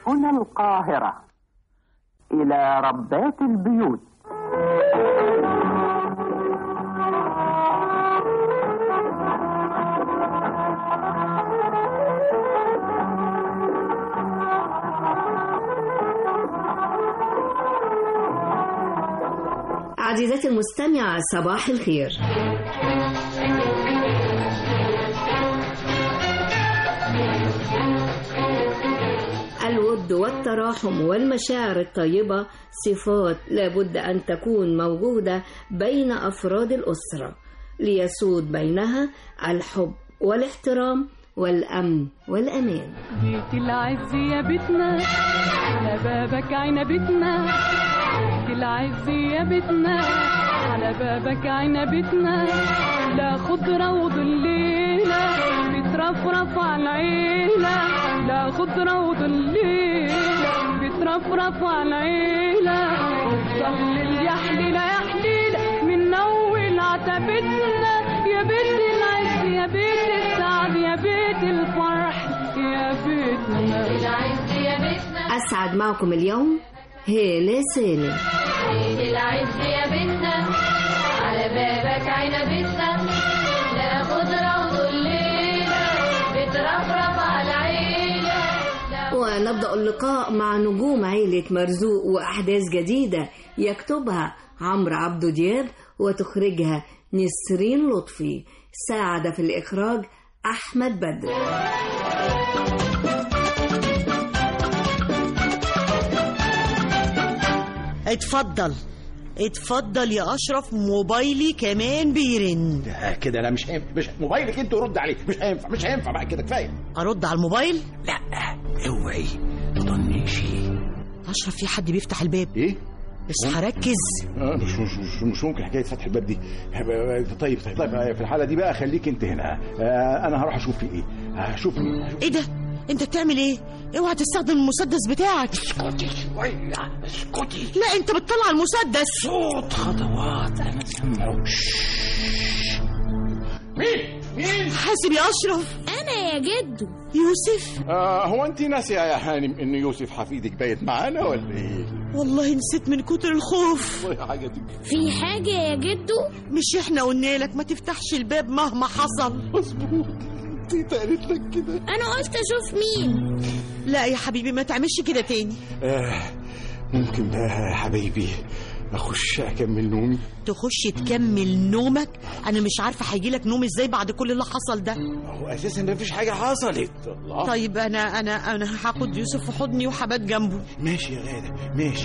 هنا القاهرة إلى ربات البيوت عزيزتي المستمعة صباح الخير الود والتراحم والمشاعر الطيبة صفات لابد أن تكون موجودة بين أفراد الأسرة ليسود بينها الحب والاحترام والأمن والأمان بيت العز يا بيتنا على بابك عنبتنا بيت العز يا بيتنا على بابك عنبتنا لا خضرة وظليلة بترفرف على العيلة لا خضرة وظليلة بترفرف على العيلة ظل يا حليلة يا حليلة من أول عتبتنا يا بيت العز يا بيت السعد يا بيت الفرح يا بيتنا العز يا بيتنا أسعد معكم اليوم هالة سالم بيت العز يا بيتنا على بابك عنبتنا لا خضرة وظليلة بترفرف على العيلة لا ونبدأ اللقاء مع نجوم عيلة مرزوق وأحداث جديدة يكتبها عمرو عبدو دياب وتخرجها نسرين لطفي ساعد في الإخراج أحمد بدر اتفضل اتفضل يا اشرف موبايلي كمان بيرن لا كده لا مش هينفع مش موبايلك انت ورد عليه مش هينفع مش هينفع بقى كده كفايه ارد على الموبايل لا اوعي طنشي اشرف في حد بيفتح الباب ايه بس هركز آه، مش مش مش, مش ممكن حكايه فتح الباب دي طيب طيب طيب آه، في الحاله دي بقى خليك انت هنا آه، انا هروح اشوف في ايه هشوف مين هشوف ايه ده انت بتعمل ايه اوعى تستخدم المسدس بتاعك اسكتي شويه اسكتي لا انت بتطلع المسدس صوت خطوات انا سامعه مين مين حاسب يا اشرف أنا يا جدو يوسف آه هو انت ناسيه يا هانم ان يوسف حفيدك بايت معانا ولا ايه والله نسيت من كتر الخوف والله حاجه دي في حاجة يا جدو مش احنا قلنا لك ما تفتحش الباب مهما حصل مظبوط تيتا قالت لك كده أنا قلت أشوف مين لا يا حبيبي ما تعملش كده تاني آه ممكن بقى يا حبايبي اخش اكمل نومي تخش تكمل نومك انا مش عارفه هيجيلك نوم ازاي بعد كل اللي حصل ده هو اساسا مفيش حاجه حصلت الله طيب انا انا انا هاخد يوسف في حضني وحبات جنبه ماشي يا غاده ماشي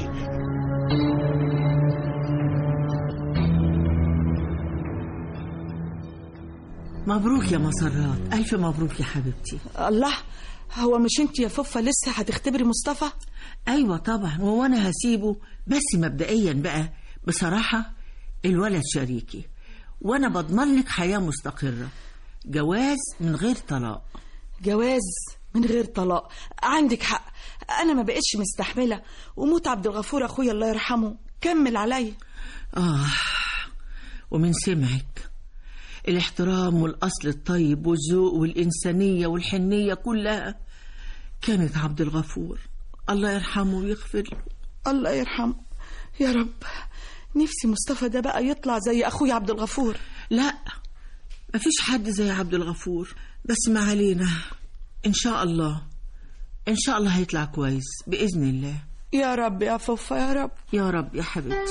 مبروك يا مسرات ألف مبروك يا حبيبتي الله هو مش انت يا فوفا لسه هتختبري مصطفى أيوة طبعا هو أنا هسيبه بس مبدئيا بقى بصراحة الولد شريكي وأنا بضمن لك حياة مستقرة جواز من غير طلاق جواز من غير طلاق عندك حق انا ما بقتش مستحمله وموت عبد الغفور اخويا الله يرحمه كمل عليا آه ومن سمعك الاحترام والأصل الطيب والذوق والإنسانية والحنية كلها كانت عبد الغفور الله يرحمه ويغفر له الله يرحمه يا رب نفسي مصطفى ده بقى يطلع زي اخويا عبد الغفور لا مفيش حد زي عبد الغفور بس ما علينا إن شاء الله إن شاء الله هيطلع كويس بإذن الله يا رب يا فوفا يا رب يا رب يا حبيبتي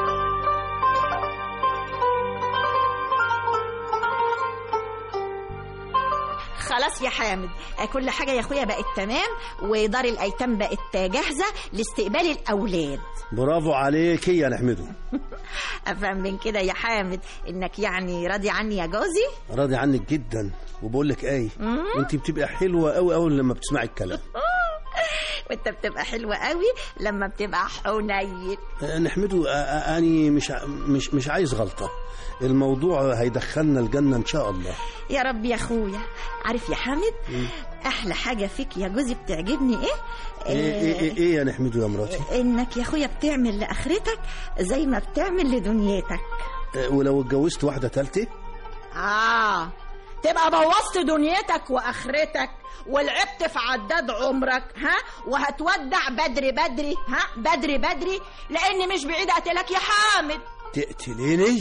خلاص يا حامد كل حاجة يا أخويا بقت تمام ودار الأيتام بقت جاهزة لاستقبال الأولاد برافو عليك يا نحمده أفهم من كده يا حامد إنك يعني راضي عني يا جوزي راضي عنك جدا وبقول لك ايه انت بتبقى حلوه قوي قوي لما بتسمعي الكلام وانت بتبقى حلوة قوي لما بتبقى حنين آه، نحمده آه، آه، اني مش ع- مش مش عايز غلطه الموضوع هيدخلنا الجنه ان شاء الله يا رب يا أخويا عارف يا حامد أحلى حاجة فيك يا جوزي بتعجبني إيه؟ ايه ايه ايه, إيه يا نحمده يا مراتي إنك يا أخويا بتعمل لآخرتك زي ما بتعمل لدنيتك آه، ولو اتجوزت واحده تالته آه تبقى بوظت دنيتك واخرتك ولعبت في عداد عمرك ها وهتودع بدري بدري ها بدري بدري لاني مش بعيد اقتلك يا حامد تقتليني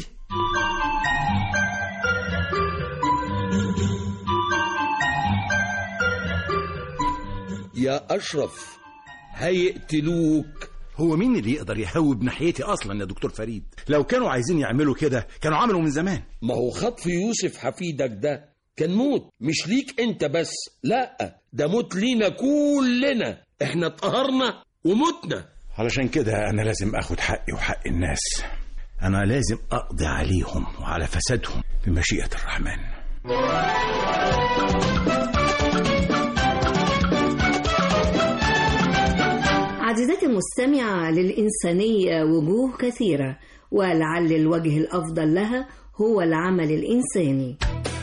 يا أشرف هيقتلوك هو مين اللي يقدر يهوب ناحيتي اصلا يا دكتور فريد لو كانوا عايزين يعملوا كده كانوا عملوا من زمان ما هو خطف يوسف حفيدك ده كان موت مش ليك انت بس لا ده موت لينا كلنا احنا اتقهرنا ومتنا علشان كده انا لازم اخد حقي وحق الناس انا لازم اقضي عليهم وعلى فسادهم بمشيئة الرحمن عزيزتي المستمعة للإنسانية وجوه كثيرة ولعل الوجه الأفضل لها هو العمل الإنساني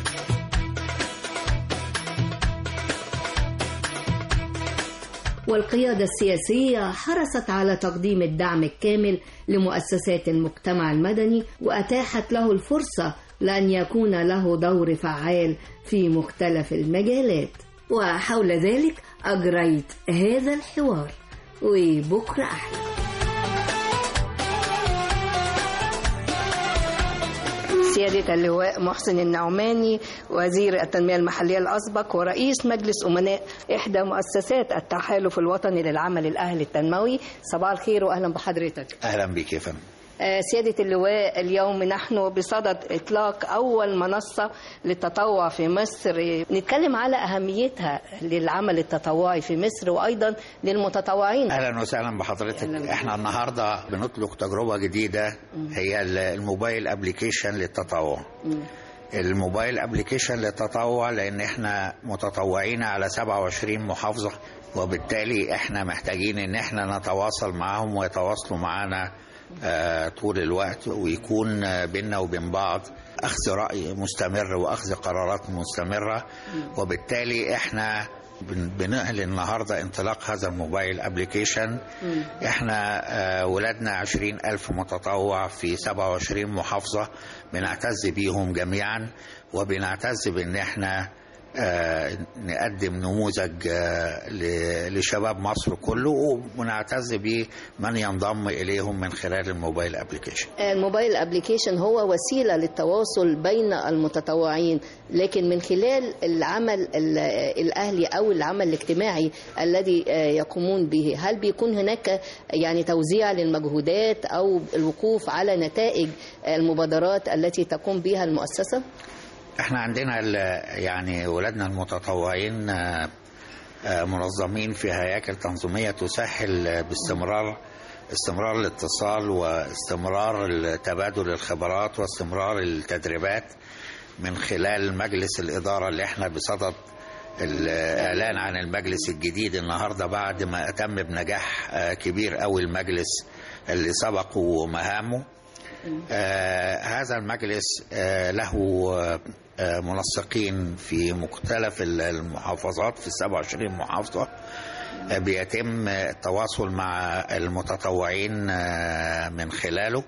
والقيادة السياسية حرصت على تقديم الدعم الكامل لمؤسسات المجتمع المدني وأتاحت له الفرصة لأن يكون له دور فعال في مختلف المجالات وحول ذلك أجريت هذا الحوار وبكرة أحلى سيادة اللواء محسن النعماني وزير التنمية المحلية الأسبق ورئيس مجلس أمناء إحدى مؤسسات التحالف الوطني للعمل الأهلي التنموي صباح الخير وأهلا بحضرتك اهلا بك يا فندم آه، سيادة اللواء اليوم نحن بصدد إطلاق أول منصة للتطوع في مصر نتكلم على أهميتها للعمل التطوعي في مصر وأيضا للمتطوعين اهلا وسهلا بحضرتك احنا النهارده بنطلق تجربه جديده هي ال- الموبايل ابلكيشن للتطوع الموبايل ابلكيشن للتطوع لان احنا متطوعين على 27 محافظه وبالتالي احنا محتاجين ان احنا نتواصل معهم ويتواصلوا معنا آه، طول الوقت ويكون آه، بيننا وبين بعض اخذ راي مستمر واخذ قرارات مستمره وبالتالي احنا بن- بنعلن النهارده انطلاق هذا الموبايل ابلكيشن احنا آه، ولادنا عشرين ألف متطوع في 27 محافظة بنعتز بيهم جميعا وبنعتز بان احنا آه، نقدم نموذج آه، ل- لشباب مصر كله ونعتز بمن ينضم اليهم من خلال الموبايل ابلكيشن الموبايل ابلكيشن هو وسيلة للتواصل بين المتطوعين لكن من خلال العمل ال- الأهلي أو العمل الاجتماعي الذي آه، يقومون به هل بيكون هناك يعني توزيع للمجهودات أو الوقوف على نتائج المبادرات التي تقوم بها المؤسسة؟ احنا عندنا ال- يعني ولادنا المتطوعين آه، آه، منظمين في هياكل تنظيمية تسهل آه، باستمرار استمرار الاتصال واستمرار تبادل الخبرات واستمرار التدريبات من خلال مجلس الإدارة اللي احنا بصدد الإعلان عن المجلس الجديد النهاردة بعد ما أتم بنجاح آه، كبير أوي المجلس اللي سبقوا مهامه آه هذا المجلس آه له آه آه، منسقين في مختلف ال- المحافظات في 27 محافظة آه بيتم التواصل مع المتطوعين آه من خلاله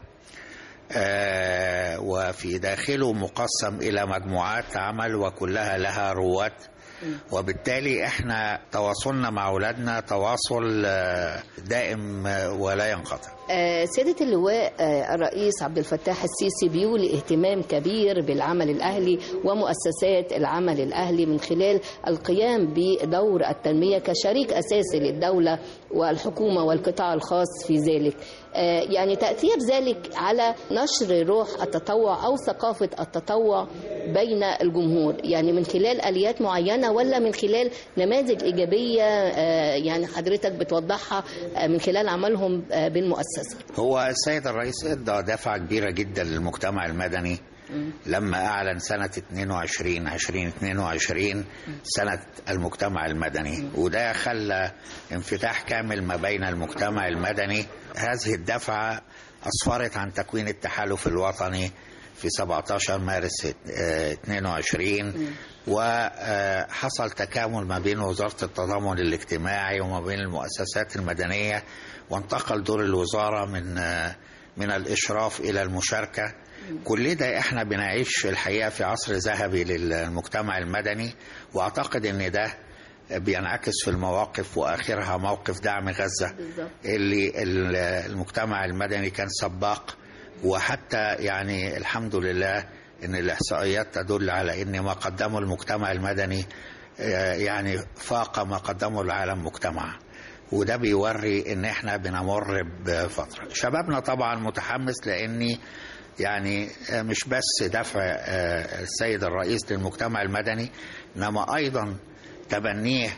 آه وفي داخله مقسم إلى مجموعات عمل وكلها لها رواد وبالتالي احنا تواصلنا مع اولادنا تواصل آه، دائم آه، ولا ينقطع آه، سيادة اللواء آه، الرئيس عبد الفتاح السيسي بيولي اهتمام كبير بالعمل الأهلي ومؤسسات العمل الأهلي من خلال القيام بدور التنمية كشريك أساسي للدولة والحكومة والقطاع الخاص في ذلك آه، يعني تأثير ذلك على نشر روح التطوع أو ثقافة التطوع بين الجمهور يعني من خلال آليات معينة ولا من خلال نماذج إيجابية آه، يعني حضرتك بتوضحها آه، من خلال عملهم آه، بالمؤسسة هو السيد الرئيس ادى دفعه كبيره جدا للمجتمع المدني لما اعلن سنه 22 2022 سنه المجتمع المدني وده خلى انفتاح كامل ما بين المجتمع المدني هذه الدفعه اسفرت عن تكوين التحالف الوطني في 17 مارس آه، 22 وحصل تكامل ما بين وزارة التضامن الاجتماعي وما بين المؤسسات المدنية وانتقل دور الوزارة من آه، من الإشراف إلى المشاركة كل ده احنا بنعيش الحقيقة في عصر ذهبي للمجتمع المدني واعتقد ان ده بينعكس في المواقف واخرها موقف دعم غزة اللي ال- المجتمع المدني كان سباق وحتى يعني الحمد لله ان الاحصائيات تدل على ان ما قدمه المجتمع المدني آه، يعني فاق ما قدمه العالم مجتمع وده بيوري ان احنا بنمر بفتره شبابنا طبعا متحمس لاني يعني آه، مش بس دفع آه، السيد الرئيس للمجتمع المدني انما ايضا تبنيه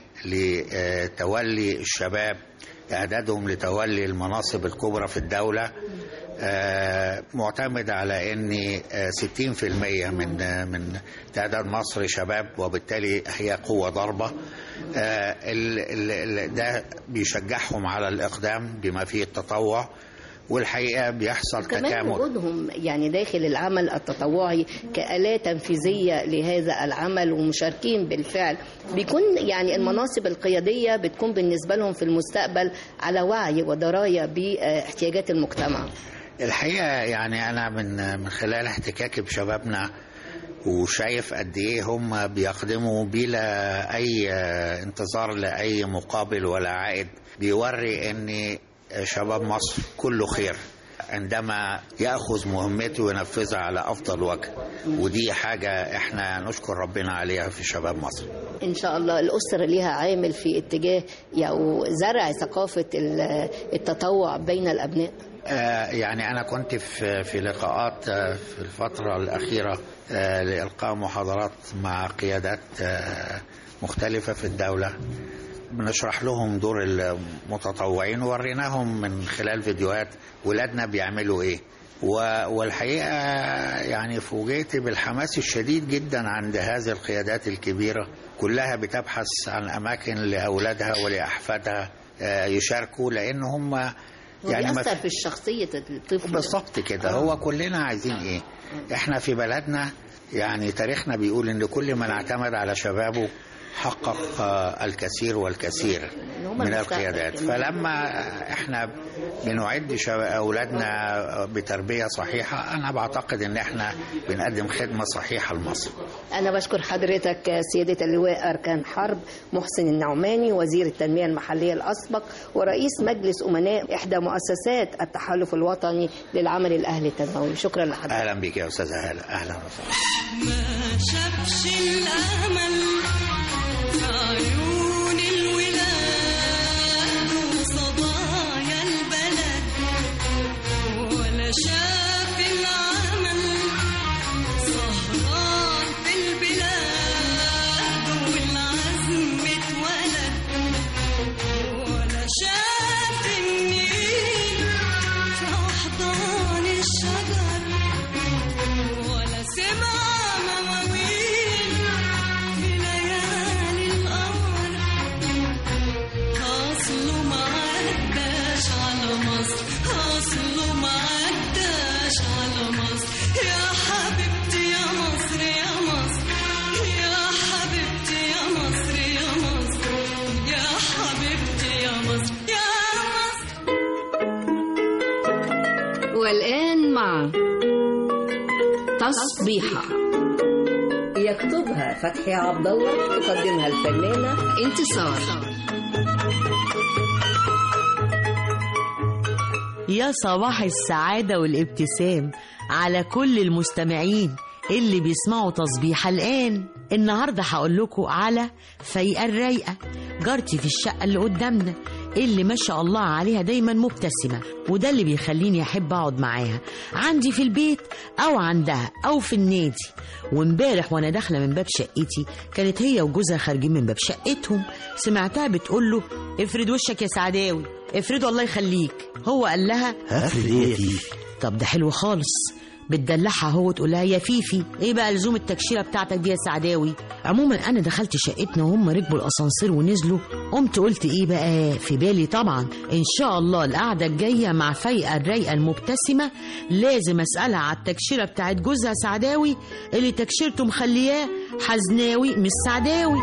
لتولي الشباب اعدادهم لتولي المناصب الكبرى في الدوله آه، معتمد على ان آه، 60% من آه، من تعداد مصر شباب وبالتالي هي قوه ضربه آه، ال- ال- ال- ده بيشجعهم على الاقدام بما فيه التطوع والحقيقه بيحصل كمان تكامل وجودهم يعني داخل العمل التطوعي كآلية تنفيذية لهذا العمل ومشاركين بالفعل بيكون يعني المناصب القيادية بتكون بالنسبة لهم في المستقبل على وعي ودراية باحتياجات المجتمع الحقيقه يعني انا من من خلال احتكاكي بشبابنا وشايف قد ايه هم بيقدموا بلا اي انتظار لاي مقابل ولا عائد بيوري ان شباب مصر كله خير عندما ياخذ مهمته وينفذها على افضل وجه ودي حاجه احنا نشكر ربنا عليها في شباب مصر إن شاء الله الأسرة ليها عامل في اتجاه يعني زرع ثقافة ال- التطوع بين الأبناء آه، يعني أنا كنت في في لقاءات آه، في الفترة الأخيرة آه، لإلقاء محاضرات مع قيادات آه، مختلفة في الدولة بنشرح لهم دور المتطوعين ووريناهم من خلال فيديوهات ولادنا بيعملوا إيه و- والحقيقة يعني فوجئت بالحماس الشديد جدا عند هذه القيادات الكبيرة كلها بتبحث عن أماكن لأولادها ولأحفادها آه، يشاركوا لأن هم يعني ما بيأثر في- في شخصية الطفل بالظبط كده هو كلنا عايزين ايه احنا في بلدنا يعني تاريخنا بيقول ان كل من اعتمد على شبابه حقق آه، الكثير والكثير هم من المستقبل القيادات كمان. فلما احنا بنعد شب- اولادنا بتربيه صحيحه انا بعتقد ان احنا بنقدم خدمه صحيحه لمصر أنا بشكر حضرتك سيادة اللواء أركان حرب محسن النعماني وزير التنمية المحلية الأسبق ورئيس مجلس أمناء إحدى مؤسسات التحالف الوطني للعمل الأهلي التنموي شكرا لحضرتك اهلا بك يا استاذه هاله اهلا وسهلا ما شافش الأمل في عيون الولاد وصبايا البلد ولا شاف العمل سهران في البلاد والعزم اتولد ولا شاف النيل في أحضان الشجر ولا سمع مواويل في ليالي القمر أصله ما عداش على مصر أصله ما عداش على مصر يا حبيبتي يا مصر يا مصر يا حبيبتي يا مصر يا مصر يا حبيبتي يا مصر يا مصر والآن مع تصبيحة يكتبها فتحي عبد الله تقدمها الفنانة انتصار يا صباح السعادة والابتسام على كل المستمعين اللي بيسمعوا تصبيحة الآن النهاردة هقول لكم على فايقة الرايقة جارتي في الشقة اللي قدامنا اللي ما شاء الله عليها دايما مبتسمة وده اللي بيخليني أحب أقعد معاها عندي في البيت أو عندها أو في النادي وامبارح وانا داخله من باب شقتي كانت هي وجوزها خارجين من باب شقتهم سمعتها بتقول له افرد وشك يا سعداوي افرده الله يخليك هو قال لها هفرد ايه يا فيفي طب ده حلو خالص بتدلعها هو تقول لها يا فيفي ايه بقى لزوم التكشيره بتاعتك دي يا سعداوي عموما انا دخلت شقتنا وهم ركبوا الاسانسير ونزلوا قمت قلت ايه بقى في بالي طبعا ان شاء الله القعده الجايه مع فايقه الرايقه المبتسمه لازم اسالها على التكشيره بتاعت جوزها سعداوي اللي تكشيرته مخلياه حزناوي مش سعداوي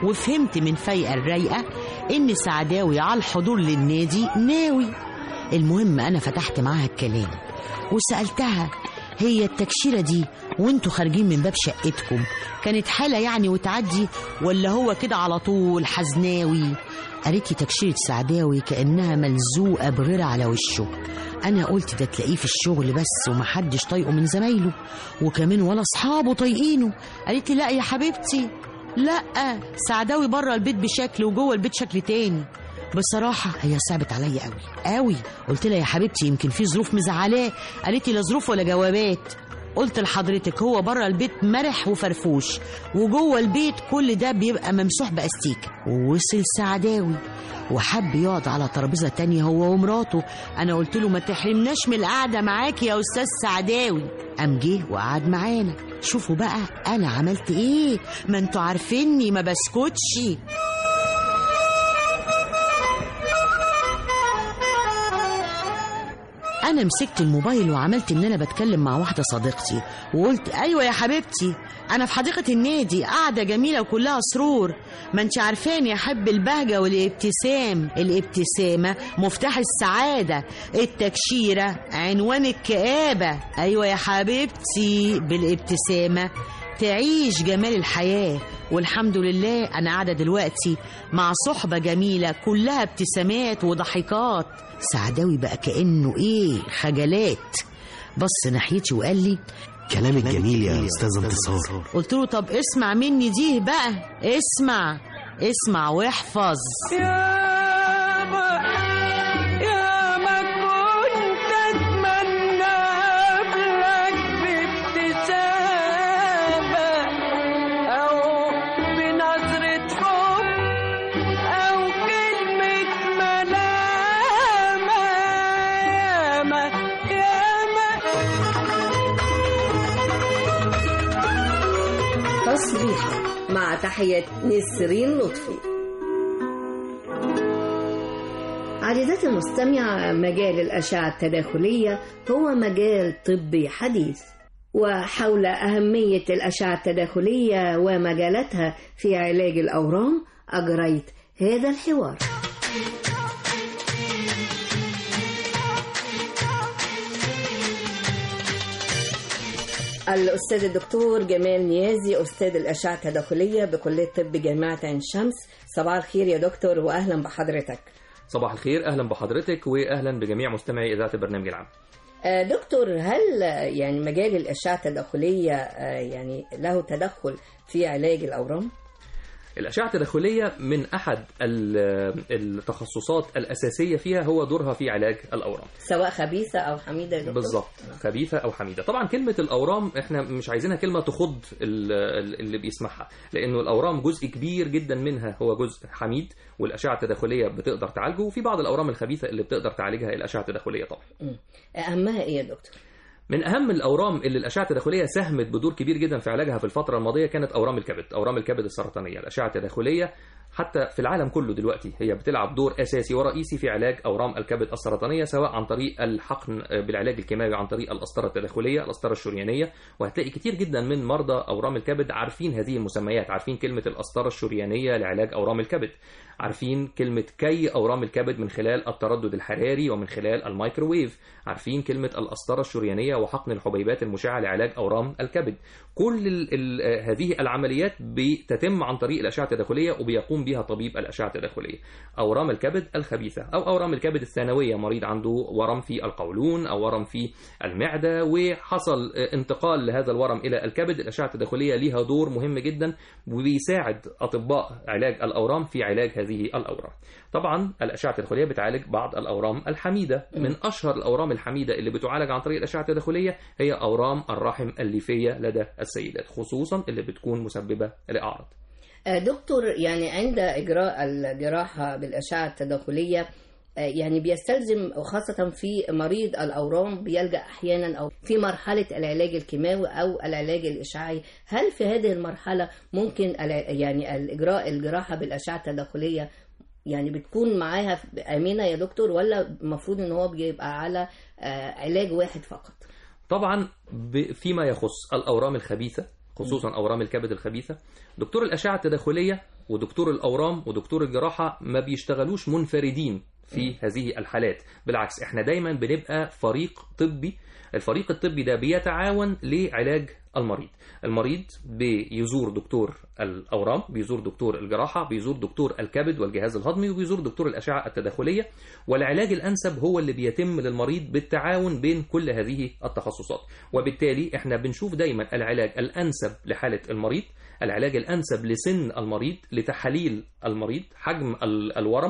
وفهمت من فايقة الرايقة إن سعداوي على الحضور للنادي ناوي المهم أنا فتحت معاها الكلام وسألتها هي التكشيرة دي وانتوا خارجين من باب شقتكم كانت حالة يعني وتعدي ولا هو كده على طول حزناوي قالت لي تكشيرة سعداوي كأنها ملزوقة بغيرة على وشه أنا قلت ده تلاقيه في الشغل بس ومحدش طايقه من زمايله وكمان ولا أصحابه طايقينه قالت لي لا يا حبيبتي لا سعداوي بره البيت بشكل وجوه البيت شكل تاني بصراحة هي صعبت عليا قوي قوي قلت لها يا حبيبتي يمكن في ظروف مزعلاه قالت لي لا ظروف ولا جوابات قلت لحضرتك هو بره البيت مرح وفرفوش وجوه البيت كل ده بيبقى ممسوح باستيكه ووصل سعداوي وحب يقعد على ترابيزه تانية هو ومراته انا قلت له ما تحرمناش من القعده معاك يا استاذ سعداوي قام جه وقعد معانا شوفوا بقى انا عملت ايه ما انتوا عارفيني ما بسكتش انا مسكت الموبايل وعملت ان انا بتكلم مع واحده صديقتي وقلت ايوه يا حبيبتي انا في حديقه النادي قاعده جميله وكلها سرور ما انت عارفاني احب البهجه والابتسام الابتسامه مفتاح السعاده التكشيره عنوان الكآبه ايوه يا حبيبتي بالابتسامه تعيش جمال الحياه والحمد لله انا قاعده دلوقتي مع صحبه جميله كلها ابتسامات وضحكات سعداوي بقى كانه ايه خجلات بص ناحيتي وقال لي كلامك جميل يا استاذ انتصار قلت له طب اسمع مني دي بقى اسمع اسمع واحفظ يابا ياما كنت اتمنى قبلك بابتسامة او بنظرة حب او كلمة ملامة ياما ياما تصبيحة مع تحية نسرين لطفي عزيزتي المستمعة مجال الأشعة التداخلية هو مجال طبي حديث وحول أهمية الأشعة التداخلية ومجالاتها في علاج الأورام أجريت هذا الحوار الأستاذ الدكتور جمال نيازي أستاذ الأشعة التداخلية بكلية طب جامعة عين شمس صباح الخير يا دكتور وأهلا بحضرتك صباح الخير اهلا بحضرتك واهلا بجميع مستمعي اذاعه البرنامج العام آه، دكتور هل آه، يعني مجال الأشعة التداخلية آه، يعني له تدخل في علاج الأورام؟ الاشعه التداخليه من احد ال- التخصصات الاساسيه فيها هو دورها في علاج الاورام سواء خبيثة أو حميدة يا دكتور؟ بالظبط خبيثه او حميده طبعا كلمه الاورام احنا مش عايزينها كلمه تخض ال- ال- اللي بيسمعها لانه الاورام جزء كبير جدا منها هو جزء حميد والاشعه التداخليه بتقدر تعالجه وفي بعض الاورام الخبيثه اللي بتقدر تعالجها الاشعه التداخليه طبعا مم. أهمها إيه يا دكتور؟ من اهم الاورام اللي الاشعه التداخليه ساهمت بدور كبير جدا في علاجها في الفتره الماضيه كانت اورام الكبد اورام الكبد السرطانيه الاشعه التداخليه حتى في العالم كله دلوقتي هي بتلعب دور اساسي ورئيسي في علاج اورام الكبد السرطانيه سواء عن طريق الحقن بالعلاج الكيماوي عن طريق القسطره التداخليه القسطره الشريانيه وهتلاقي كتير جدا من مرضى اورام الكبد عارفين هذه المسميات عارفين كلمه القسطره الشريانيه لعلاج اورام الكبد عارفين كلمه كي اورام الكبد من خلال التردد الحراري ومن خلال الميكروويف عارفين كلمه القسطره الشريانيه وحقن الحبيبات المشعه لعلاج اورام الكبد كل ال ال هذه العمليات بتتم عن طريق الاشعه التداخليه وبيقوم بها طبيب الاشعه التداخليه اورام الكبد الخبيثه او اورام الكبد الثانويه مريض عنده ورم في القولون او ورم في المعده وحصل انتقال لهذا الورم الى الكبد الاشعه التداخليه ليها دور مهم جدا وبيساعد اطباء علاج الاورام في علاج هذه الاورام طبعا الاشعه التداخليه بتعالج بعض الاورام الحميده من اشهر الاورام الحميده اللي بتعالج عن طريق الاشعه التداخليه هي اورام الرحم الليفيه لدى السيدات خصوصا اللي بتكون مسببه لاعراض آه، دكتور يعني عند إجراء الجراحة بالأشعة التداخلية آه، يعني بيستلزم وخاصة في مريض الأورام بيلجأ أحيانا أو في مرحلة العلاج الكيماوي أو العلاج الإشعاعي هل في هذه المرحلة ممكن الع- يعني الإجراء الجراحة بالأشعة التداخلية يعني بتكون معاها آمنة يا دكتور ولا المفروض إن هو بيبقى على آه، علاج واحد فقط؟ طبعا ب- فيما يخص الاورام الخبيثه خصوصا اورام الكبد الخبيثه دكتور الاشعه التداخليه ودكتور الاورام ودكتور الجراحه ما بيشتغلوش منفردين في هذه الحالات بالعكس احنا دايما بنبقى فريق طبي الفريق الطبي ده بيتعاون لعلاج المريض المريض بيزور دكتور الأورام بيزور دكتور الجراحة بيزور دكتور الكبد والجهاز الهضمي وبيزور دكتور الأشعة التداخلية والعلاج الأنسب هو اللي بيتم للمريض بالتعاون بين كل هذه التخصصات وبالتالي احنا بنشوف دايما العلاج الأنسب لحالة المريض العلاج الأنسب لسن المريض لتحاليل المريض حجم ال- الورم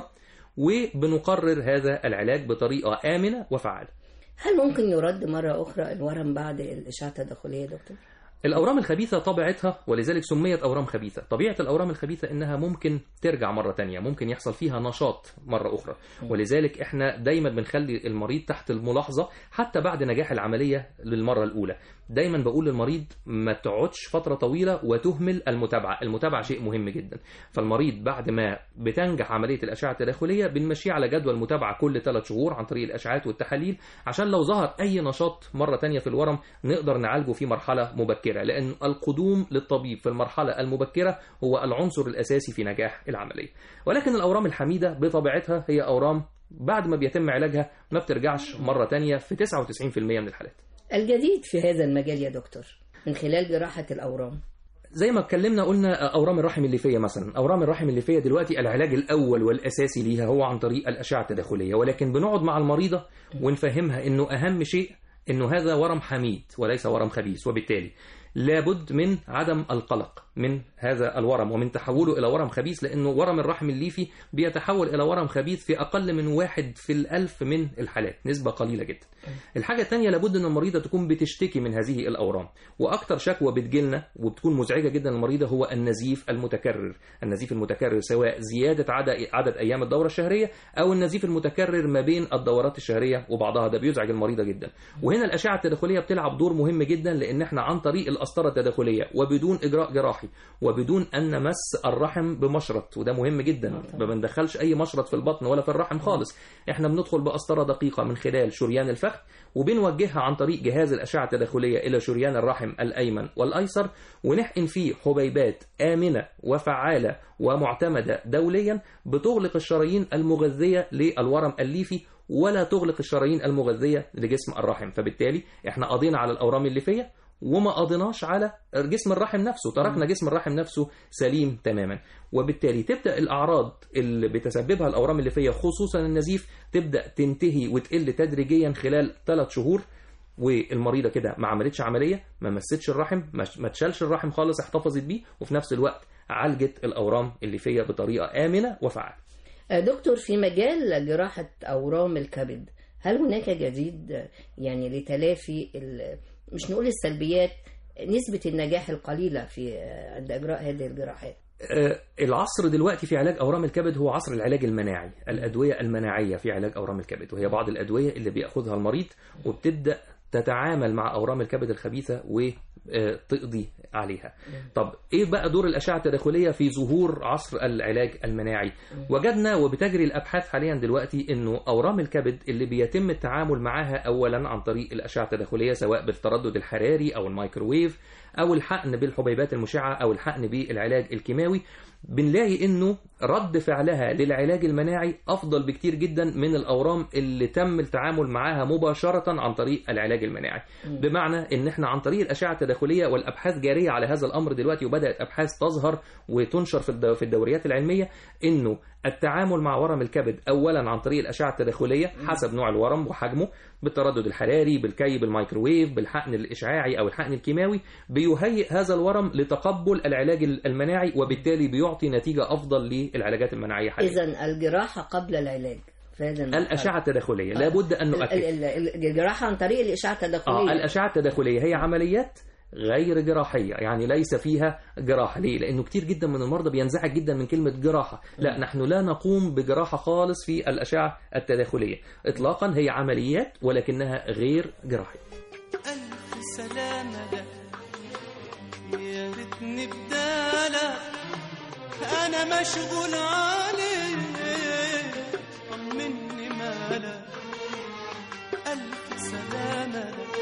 وبنقرر هذا العلاج بطريقة آمنة وفعالة هل ممكن يرد مرة أخرى الورم بعد الإشعة التداخلية يا دكتور؟ الأورام الخبيثة طبيعتها ولذلك سميت أورام خبيثة طبيعة الأورام الخبيثة إنها ممكن ترجع مرة تانية ممكن يحصل فيها نشاط مرة أخرى ولذلك إحنا دايما بنخلي المريض تحت الملاحظة حتى بعد نجاح العملية للمرة الأولى دايما بقول للمريض ما تقعدش فترة طويلة وتهمل المتابعة المتابعة شيء مهم جدا فالمريض بعد ما بتنجح عملية الأشعة التداخلية بنمشيه على جدول متابعة كل ثلاث شهور عن طريق الأشعات والتحاليل عشان لو ظهر أي نشاط مرة تانية في الورم نقدر نعالجه في مرحلة مبكرة لأن القدوم للطبيب في المرحلة المبكرة هو العنصر الأساسي في نجاح العملية ولكن الأورام الحميدة بطبيعتها هي أورام بعد ما بيتم علاجها ما بترجعش مرة تانية في 99% من الحالات الجديد في هذا المجال يا دكتور من خلال جراحة الأورام زي ما اتكلمنا قلنا اورام الرحم الليفيه مثلا اورام الرحم الليفيه دلوقتي العلاج الاول والاساسي ليها هو عن طريق الاشعه التداخليه ولكن بنقعد مع المريضه ونفهمها انه اهم شيء انه هذا ورم حميد وليس ورم خبيث وبالتالي لابد من عدم القلق من هذا الورم ومن تحوله إلى ورم خبيث لأنه ورم الرحم الليفي بيتحول إلى ورم خبيث في أقل من واحد في الألف من الحالات نسبة قليلة جدا الحاجة الثانية لابد أن المريضة تكون بتشتكي من هذه الأورام وأكثر شكوى بتجيلنا وبتكون مزعجة جدا للمريضة هو النزيف المتكرر النزيف المتكرر سواء زيادة عدد, عدد أيام الدورة الشهرية أو النزيف المتكرر ما بين الدورات الشهرية وبعضها ده بيزعج المريضة جدا وهنا الأشعة التداخلية بتلعب دور مهم جدا لأن احنا عن طريق القسطرة التداخلية وبدون إجراء جراحي وبدون أن نمس الرحم بمشرط وده مهم جدا ما بندخلش أي مشرط في البطن ولا في الرحم خالص احنا بندخل بقسطرة دقيقة من خلال شريان الفخذ وبنوجهها عن طريق جهاز الأشعة التداخلية إلى شريان الرحم الأيمن والأيسر ونحقن فيه حبيبات آمنة وفعالة ومعتمدة دوليا بتغلق الشرايين المغذية للورم الليفي ولا تغلق الشرايين المغذية لجسم الرحم فبالتالي احنا قضينا على الأورام الليفية وما قضيناش على جسم الرحم نفسه تركنا جسم الرحم نفسه سليم تماما وبالتالي تبدا الاعراض اللي بتسببها الاورام الليفيه خصوصا النزيف تبدا تنتهي وتقل تدريجيا خلال ثلاث شهور والمريضه كده ما عملتش عمليه ما مستش الرحم ما ما تشالش الرحم خالص احتفظت بيه وفي نفس الوقت عالجت الاورام الليفيه بطريقه امنه وفعاله دكتور في مجال جراحة أورام الكبد هل هناك جديد يعني لتلافي ال- مش نقول السلبيات نسبة النجاح القليلة في عند إجراء هذه الجراحات آه، العصر دلوقتي في علاج اورام الكبد هو عصر العلاج المناعي الادويه المناعيه في علاج اورام الكبد وهي بعض الادويه اللي بياخذها المريض وبتبدا تتعامل مع اورام الكبد الخبيثه وتقضي عليها طب ايه بقى دور الاشعه التداخليه في ظهور عصر العلاج المناعي وجدنا وبتجري الابحاث حاليا دلوقتي انه اورام الكبد اللي بيتم التعامل معاها اولا عن طريق الاشعه التداخليه سواء بالتردد الحراري او الميكروويف او الحقن بالحبيبات المشعه او الحقن بالعلاج الكيماوي بنلاقي انه رد فعلها للعلاج المناعي افضل بكتير جدا من الاورام اللي تم التعامل معاها مباشره عن طريق العلاج المناعي مم. بمعنى ان احنا عن طريق الاشعه التداخليه والابحاث جاريه على هذا الامر دلوقتي وبدات ابحاث تظهر وتنشر في الدو- في الدوريات العلميه انه التعامل مع ورم الكبد اولا عن طريق الاشعه التداخليه حسب نوع الورم وحجمه بالتردد الحراري بالكي بالميكروويف بالحقن الاشعاعي او الحقن الكيماوي بيهيئ هذا الورم لتقبل العلاج المناعي وبالتالي بيعطي نتيجه افضل للعلاجات المناعيه حاليا إذا الجراحة قبل العلاج في هذا المرحلة. الاشعه التداخليه لابد ان ال- نؤكد ال- ال- الجراحة عن طريق الإشعة اه التداخلية الاشعه التداخليه هي عمليات غير جراحيه يعني ليس فيها جراحه ليه لانه كتير جدا من المرضى بينزعج جدا من كلمه جراحه لا نحن لا نقوم بجراحه خالص في الاشعه التداخليه اطلاقا هي عمليات ولكنها غير جراحيه ألف سلامة لك يا ريتني بدالك أنا مشغول عليك طمني مالك ألف سلامة لك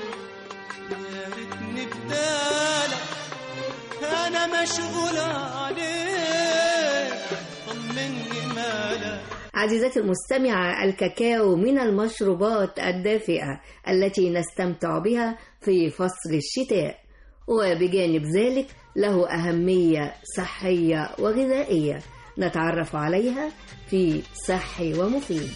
يا ريتني بدالك أنا مشغول عليك عزيزتي المستمعة الكاكاو من المشروبات الدافئة التي نستمتع بها في فصل الشتاء وبجانب ذلك له أهمية صحية وغذائية نتعرف عليها في صحي ومفيد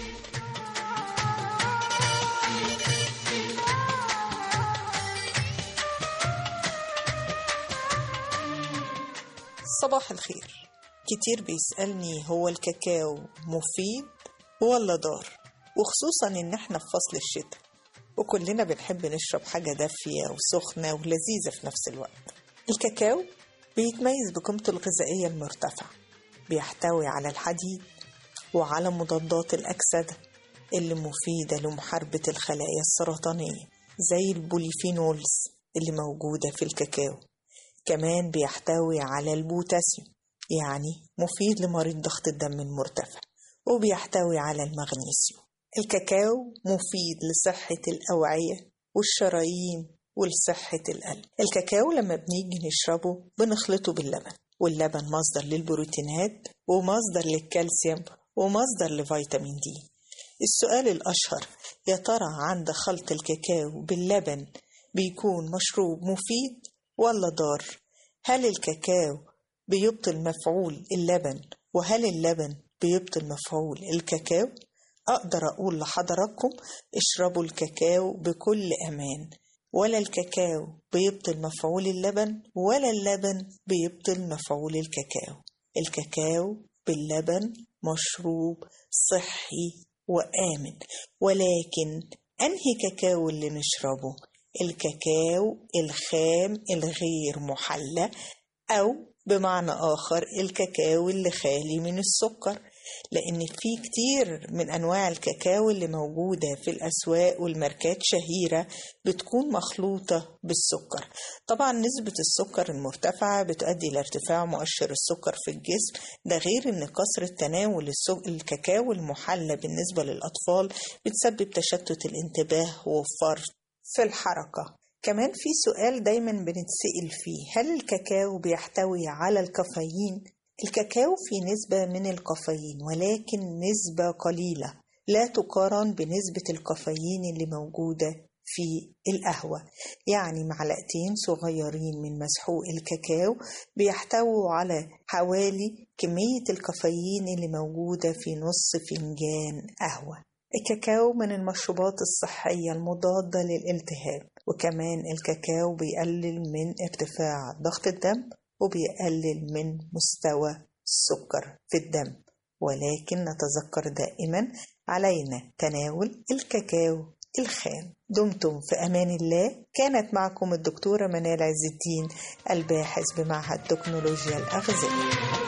صباح الخير كتير بيسألني هو الكاكاو مفيد ولا ضار وخصوصا ان احنا في فصل الشتاء وكلنا بنحب نشرب حاجة دافية وسخنة ولذيذة في نفس الوقت الكاكاو بيتميز بقيمته الغذائية المرتفعة بيحتوي على الحديد وعلى مضادات الأكسدة اللي مفيدة لمحاربة الخلايا السرطانية زي البوليفينولز اللي موجودة في الكاكاو كمان بيحتوي على البوتاسيوم يعني مفيد لمريض ضغط الدم المرتفع وبيحتوي على المغنيسيوم الكاكاو مفيد لصحة الأوعية والشرايين ولصحة القلب الكاكاو لما بنيجي نشربه بنخلطه باللبن واللبن مصدر للبروتينات ومصدر للكالسيوم ومصدر لفيتامين دي السؤال الأشهر يا ترى عند خلط الكاكاو باللبن بيكون مشروب مفيد ولا ضار هل الكاكاو بيبطل مفعول اللبن وهل اللبن بيبطل مفعول الكاكاو أقدر أقول لحضراتكم اشربوا الكاكاو بكل أمان ولا الكاكاو بيبطل مفعول اللبن ولا اللبن بيبطل مفعول الكاكاو الكاكاو باللبن مشروب صحي وآمن ولكن أنهي كاكاو اللي نشربه الكاكاو الخام الغير محلى أو بمعنى آخر الكاكاو اللي خالي من السكر لأن في كتير من أنواع الكاكاو اللي موجودة في الأسواق والماركات شهيرة بتكون مخلوطة بالسكر طبعا نسبة السكر المرتفعة بتؤدي لارتفاع مؤشر السكر في الجسم ده غير أن كثرة تناول الكاكاو المحلى بالنسبة للأطفال بتسبب تشتت الانتباه وفرط في الحركة كمان في سؤال دايما بنتسأل فيه هل الكاكاو بيحتوي على الكافيين؟ الكاكاو في نسبة من الكافيين ولكن نسبة قليلة لا تقارن بنسبة الكافيين اللي موجودة في القهوة يعني معلقتين صغيرين من مسحوق الكاكاو بيحتووا على حوالي كمية الكافيين اللي موجودة في نص فنجان قهوة الكاكاو من المشروبات الصحية المضادة للالتهاب وكمان الكاكاو بيقلل من ارتفاع ضغط الدم وبيقلل من مستوى السكر في الدم ولكن نتذكر دائما علينا تناول الكاكاو الخام دمتم في أمان الله كانت معكم الدكتورة منال عز الدين الباحث بمعهد تكنولوجيا الأغذية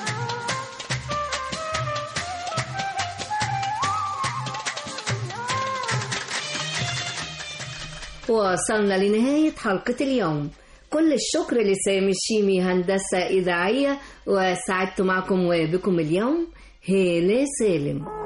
وصلنا لنهاية حلقة اليوم كل الشكر لسامي الشيمي هندسة إذاعية وسعدت معكم وبكم اليوم هيلة سالم